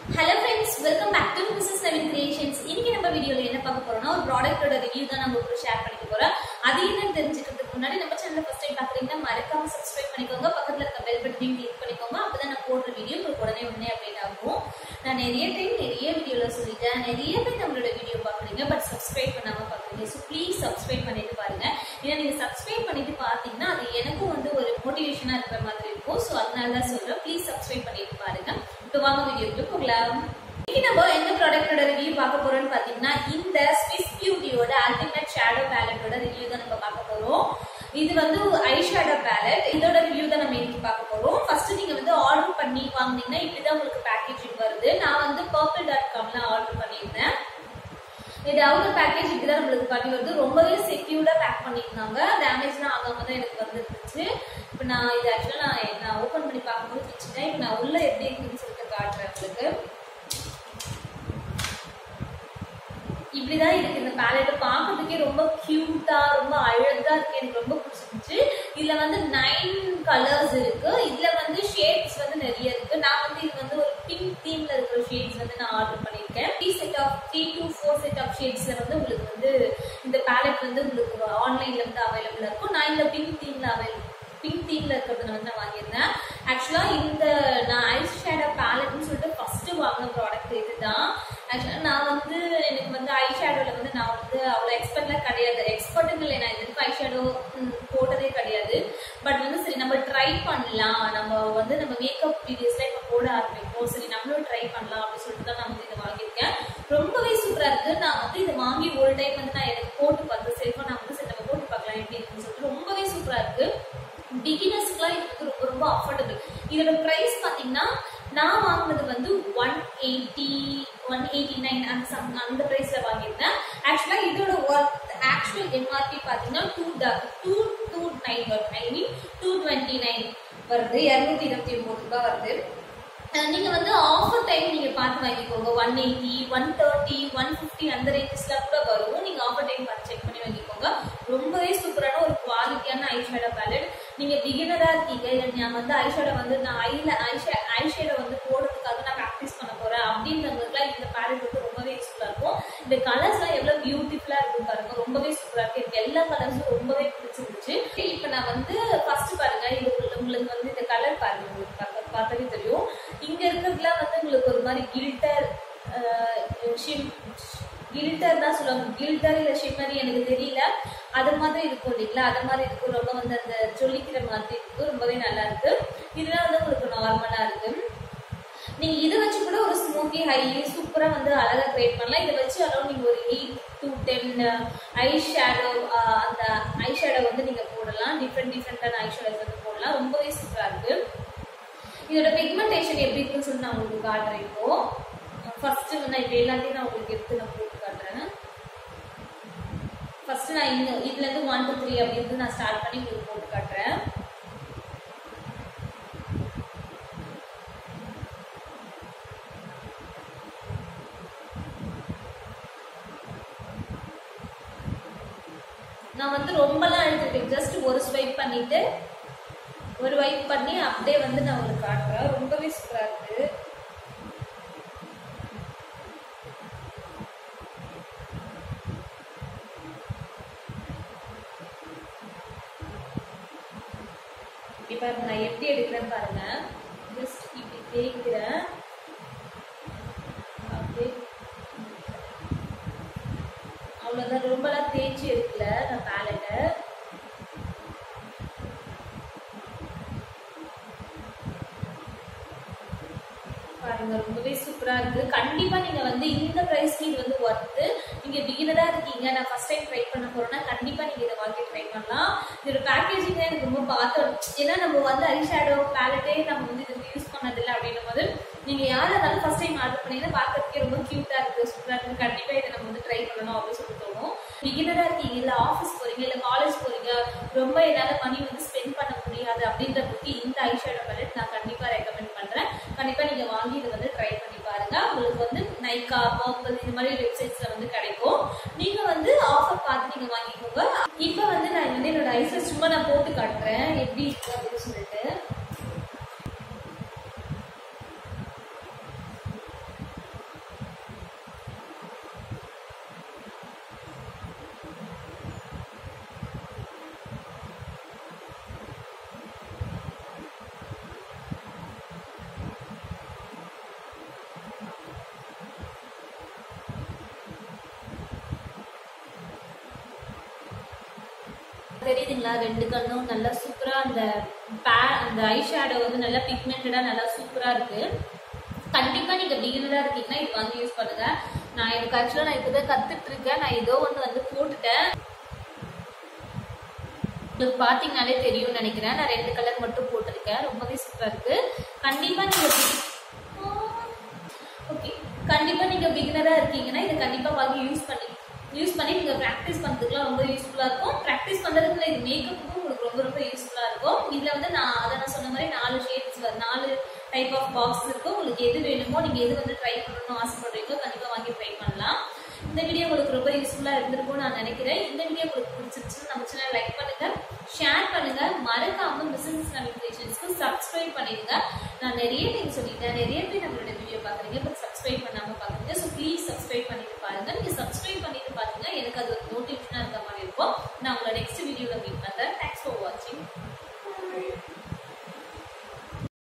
hello friends welcome back to Mrs Naveen creations இன்னைக்கு நம்ம வீடியோல என்ன பார்க்க போறோம்னா ஒரு ப்ராடக்ட்டோட ரிவ்யூ தான் நம்ம ஒரு ஷேர் பண்ணிக்க போறோம் அது என்னன்னு தெரிஞ்சுக்கிறதுக்கு முன்னாடி நம்ம சேனல் ஃபர்ஸ்ட் டைம் பாக்குறீங்கன்னா மறக்காம சப்ஸ்கிரைப் பண்ணிக்கோங்க பக்கத்துல இருக்க பெல் பட்டனையும் கிளிக் பண்ணிக்கோங்க அப்பதான் நான் போடுற வீடியோ உங்களுக்கு உடனே உடனே அப்டேட் ஆகும் நான் நிறைய டைம் நிறைய வீடியோல சொல்லிட்டேன் நிறைய பேர் நம்மளோட வீடியோ பாக்குறீங்க பட் சப்ஸ்கிரைப் பண்ணாம பாக்குறீங்க ஸோ ப்ளீஸ் சப்ஸ்கிரைப் பண்ணிட்டு பாருங்க ஏன்னா நீங்க சப்ஸ்கிரைப் பண்ணிட்டு பாத்தீங்கன்னா அது எனக்கும் வந்து ஒரு மோட்டிவேஷனா இருக்கிற மாதிரி இருக்கும் ஸோ அதனால தான் சொல்றேன் ப்ளீஸ் சப்ஸ்கிரைப் பண்ணிட்டு பாருங்க இப்போ வாங்க வீடியோக்கு போகலாம் இன்னைக்கு நம்ம எந்த ப்ராடக்ட்டோட ரிவ்யூ பார்க்க போறோம்னு பாத்தீங்கன்னா இந்த ஸ்விஸ் பியூட்டியோட அல்டிமேட் ஷேடோ பேலட்டோட ரிவ்யூ தான் நம்ம பார்க்க போறோம் இது வந்து ஐ ஷேடோ பேலட் இதோட ரிவ்யூ தான் நம்ம இன்னைக்கு பார்க்க போறோம் ஃபர்ஸ்ட் நீங்க வந்து ஆர்டர் பண்ணி வாங்குனீங்கன்னா இப்படிதான் உங்களுக்கு பேக்கேஜிங் வருது நான் வந்து பர்பிள் டாட் காம்ல ஆர்டர் பண்ணியிருந்தேன் இது அவுட்டர் பேக்கேஜ் இப்படிதான் நம்மளுக்கு பண்ணி வருது ரொம்பவே செக்யூர்டா பேக் பண்ணியிருந்தாங்க டேமேஜ்லாம் ஆகாம தான் எனக்கு வந்துருந்துச்சு இப்போ நான் இது ஆக்சுவலாக நான் நான் ஓப்பன் பண்ணி பார்க்கும்போது வச்சுட்டேன் இப்போ நான் உள்ள எப்படி இருக்குன்னு சொல்லிட்டு காட்டுறேன் உங்களுக்கு இப்படிதான் இருக்கு இந்த பேலட் பார்க்கறதுக்கே ரொம்ப கியூட்டா ரொம்ப அழகா இருக்கு எனக்கு ரொம்ப பிடிச்சிருந்துச்சு இதுல வந்து நைன் கலர்ஸ் இருக்கு இதுல வந்து ஷேட்ஸ் வந்து நிறைய இருக்கு நான் வந்து இது வந்து ஒரு பிங்க் தீம்ல இருக்கிற ஷேட்ஸ் வந்து நான் ஆர்டர் பண்ணிருக்கேன் three set of three to four set of ஷேட்ஸ்ல வந்து உங்களுக்கு வந்து இந்த பேலட் வந்து உங்களுக்கு ஆன்லைன்ல வந்து அவைலபிளா இருக்கும் நான் இந்த பிங்க் தீம்ல அவைலபிள் பிங்க் தீம்ல இருக்கிறது வந்து நான் வாங்கியிருந்தேன் ஆக்சுவலா இந்த நான் ஐஸ் ஷேடோ பேலட்னு சொல்லிட்டு ஃபர்ஸ்ட் வாங்கின ப்ராடக்ட் இதுதான் ஆக்சுவலா நான் வந்து எனக்கு வந்து ஐ ஷேடோல வந்து நான் வந்து அவ்வளோ எக்ஸ்பர்ட்லாம் கிடையாது எக்ஸ்பர்ட்டுங்க இல்லை நான் இதுக்கு ஐ ஷேடோ போட்டதே கிடையாது பட் வந்து சரி நம்ம ட்ரை பண்ணலாம் நம்ம வந்து நம்ம மேக்கப் வீடியோஸ்ல இப்போ போட ஆரம்பிப்போம் சரி நம்மளும் ட்ரை பண்ணலாம் அப்படின்னு சொல்லிட்டு தான் நான் வந்து இதை வாங்கியிருக்கேன் ரொம்பவே சூப்பரா இருக்கு நான் வந்து இதை வாங்கி ஒரு டைம் வந்து நான் எனக்கு போட்டு பார்த்தேன் சரிப்பா நான் வந்து சரி நம்ம போட்டு பார்க்கலாம் எப்படி இருக்குன்னு சொல்லிட்டு ரொம்பவே சூப்பரா இருக்கு பிகினர்ஸ்க்குலாம் இது வந்து ரொம்ப ரொம்ப அஃபோர்டபுள் இதோட ப்ரைஸ் பார்த்தீங்கன்னா நான் வாங்கினது வந்து one eighty one eighty nine அந்த சம் அந்த ப்ரைஸ்ல வாங்கியிருந்தேன் ஆக்சுவலாக இதோட ஒர்த் ஆக்சுவல் எம்ஆர்பி பார்த்தீங்கன்னா டூ ட டூ டூ நைன் வரும் I mean two twenty nine வருது இரநூத்தி இருபத்தி ஒன்பது ரூபாய் வருது நீங்க வந்து ஆஃபர் டைம் நீங்க பார்த்து வாங்கிக்கோங்க one eighty one thirty one fifty அந்த ரேஞ்சஸ்ல கூட வரும் நீங்க ஆஃபர் டைம் பார்த்து செக் பண்ணி வாங்கிக்கோங்க ரொம்பவே சூப்பரான ஒரு குவாலிட்டியான ஐஷேடோ பேலட் நீங்க பிகினரா இருக்கீங்க இல்ல நான் வந்து ஐஷேடோ வந்து நான் ஐல ஐஷே ஐஷேடோ வந்து போடுறதுக்காக நான் ப்ராக்டிஸ் பண்ண போறேன் அப்படின்றவங்களுக்குலாம் இந்த பேலட் வந்து ரொம்பவே யூஸ்ஃபுல்லா இருக்கும் இந்த கலர்ஸ் எல்லாம் எவ்வளவு பியூட்டிஃபுல்லா இருக்கு பாருங்க ரொம்பவே சூப்பரா இருக்கு எனக்கு எல்லா கலர்ஸும் ரொம்பவே பிடிச்சிருந்துச்சு இப்ப நான் வந்து ஃபர்ஸ்ட் பாருங்க இது உங்களுக்கு வந்து இந்த கலர் பாருங்க உங்களுக்கு பார்க்க பார்த்தாலே தெரியும் இங்க இருக்கிறதுலாம் வந்து உங்களுக்கு ஒரு மாதிரி கில்டர் கில்டர் தான் சொல்லுவாங்க கில்டர் இல்ல ஷிம்மரி எனக்கு தெரியல அது மாதிரி இருக்கும் இல்லைங்களா அது மாதிரி இருக்கும் ரொம்ப வந்து அந்த ஜொலிக்கிற மாதிரி இருக்கும் ரொம்பவே நல்லா இருக்கு இதெல்லாம் வந்து உங்களுக்கு நார்மலா இருக்கு நீங்க இதை வச்சு கூட ஒரு ஸ்மோக்கி ஹை சூப்பரா வந்து அழகா கிரியேட் பண்ணலாம் இதை வச்சு அளவு நீங்க ஒரு eight to ten eye shadow அந்த ஐ ஷேடோ வந்து நீங்க போடலாம் டிஃப்ரெண்ட் டிஃப்ரெண்டான ஐ ஷேடோஸ் வந்து போடலாம் ரொம்பவே சூப்பரா இருக்கு இதோட பிக்மெண்டேஷன் எப்படி இருக்குன்னு சொல்லி நான் உங்களுக்கு காட்டுறேன் இப்போ ஃபர்ஸ்ட் நான் இப்போ எல்லாத்தையும் நான் உங்களுக்கு எடுத்து நான் போட்டு காட்டுறேன் ஃபர்ஸ்ட் நான் இந்த இதுல இருந்து ஒன் டூ த்ரீ அப்படின்னு நான் ஸ்டார்ட் பண்ணி உங்களுக்கு போட்டு காட்டுறேன் நான் வந்து ரொம்பலாம் எடுத்துருக்கேன் ஜஸ்ட் ஒரு ஸ்வைப் பண்ணிட்டு ஒரு வைப் பண்ணி அப்படியே வந்து நான் உங்களுக்கு காட்டுறேன் ரொம்பவே சூப்பரா இருக்கு இப்ப நான் எப்படி எடுக்கிறேன் பாருங்க ஜஸ்ட் இப்படி தேய்க்கிறேன் அப்படியே அவ்வளவுதான் ரொம்பலாம் தேய்ச்சி எடுக்கல நான் பேலட்டை பாருங்க ரொம்பவே சூப்பரா இருக்கு கண்டிப்பா நீங்க வந்து இந்த பிரைஸ்க்கு இது வந்து ஒர்த்து நீங்க பிகினரா இருக்கீங்க நான் ஃபர்ஸ்ட் டைம் ட்ரை பண்ண போறேன்னா கண்டிப்பா நீங்க இதை வாங்கி ட்ரை பண்ணலாம் இதோட பேக்கேஜிங் எனக்கு ரொம்ப பார்த்தோம் ஏன்னா நம்ம வந்து ஐ ஷேடோ பேலட்டே நம்ம வந்து இது யூஸ் பண்ணதில்லை அப்படின்னும் போது நீங்க யாரா இருந்தாலும் ஃபர்ஸ்ட் டைம் ஆர்டர் பண்ணீங்கன்னா பார்க்கறதுக்கே ரொம்ப கியூட்டா இருக்கு சூப்பரா இருக்கு கண்டிப்பா இதை நம்ம வந்து ட்ரை பண்ணணும் அப்படின்னு சொல்லி தோணும் பிகினரா இருக்கீங்க இல்ல ஆஃபீஸ் போறீங்க இல்ல காலேஜ் போறீங்க ரொம்ப என்னால மணி வந்து ஸ்பெண்ட் பண்ண முடியாது அப்படின்றதுக்கு இந்த ஐ ஷேடோ பேலட் நான் கண்டிப்பா ரெக்கமெண்ட் பண்றேன் கண்டிப்பா நீங்க வாங்கி இதை வந்து ட்ரை பண்ணி பாருங்க உங்களுக்கு வந்து நைக்கா பர்பிள் இந்த மாதிரி வெப்சைட்ஸ்ல வந்து கிடைக்கும் நீங்க வந்து ஆஃபர் பார்த்து நீங்க வாங்கிக்கோங்க இப்போ வந்து நான் வந்து என்னோட ஐஸை சும்மா நான் போட்டு காட்டுறேன் எப்படி இருக்கு அப்படின்னு சொல்லிட்டு தெரியுதுங்களா ரெண்டு கண்ணும் நல்லா சூப்பரா அந்த பே அந்த ஐ ஷேடோ வந்து நல்லா பிக்மெண்டடா நல்லா சூப்பரா இருக்கு கண்டிப்பா நீங்க பிகினரா இருக்கீங்கன்னா இது வாங்கி யூஸ் பண்ணுங்க நான் எனக்கு ஆக்சுவலா நான் இப்பதான் கத்துட்டு இருக்கேன் நான் ஏதோ ஒன்று வந்து போட்டுட்டேன் உங்களுக்கு பாத்தீங்கனாலே தெரியும்னு நினைக்கிறேன் நான் ரெண்டு கலர் மட்டும் போட்டிருக்கேன் ரொம்பவே சூப்பரா இருக்கு கண்டிப்பா நீங்க ஓகே கண்டிப்பா நீங்க பிகினரா இருக்கீங்கன்னா இதை கண்டிப்பா வாங்கி யூஸ் பண்ணி யூஸ் பண்ணி நீங்க ப்ராக்டிஸ் பண்றதுக்குலாம் ரொம்ப யூஸ்ஃபுல்லா இருக்கும் ப்ராக்டிஸ் பண்றதுக்குள்ள இது மேக்கப்புக்கும் உங்களுக்கு ரொம்ப ரொம்ப யூஸ்ஃபுல்லா இருக்கும் இதுல வந்து நான் அதை நான் சொன்ன மாதிரி நாலு ஷேட்ஸ் நாலு டைப் ஆஃப் பாக்ஸ் இருக்கு உங்களுக்கு எது வேணுமோ நீங்க எது வந்து ட்ரை பண்ணணும்னு ஆசைப்படுறீங்களோ கண்டிப்பா வாங்கி ட்ரை பண்ணலாம் இந்த வீடியோ உங்களுக்கு ரொம்ப யூஸ்ஃபுல்லா இருந்திருக்கும்னு நான் நினைக்கிறேன் இந்த வீடியோ உங்களுக்கு பிடிச்சிருச்சுன்னு நம்ம சேனல் லைக் பண்ணுங்க ஷேர் பண்ணுங்க மறக்காம பிசினஸ் நோட்டிஃபிகேஷன்ஸ்க்கு சப்ஸ்கிரைப் பண்ணிடுங்க நான் நிறைய டைம் சொல்லிட்டேன் நிறைய பேர் நம்மளோட வீடியோ பாக்குறீங்க பட் சப்ஸ்கிரைப் பண்ணாம பாக்குறீங்க ஸோ ப்ளீஸ் சப்ஸ்கிரைப் பண்ணிட்டு பாருங்க நீங்க சப்ஸ்கிரைப்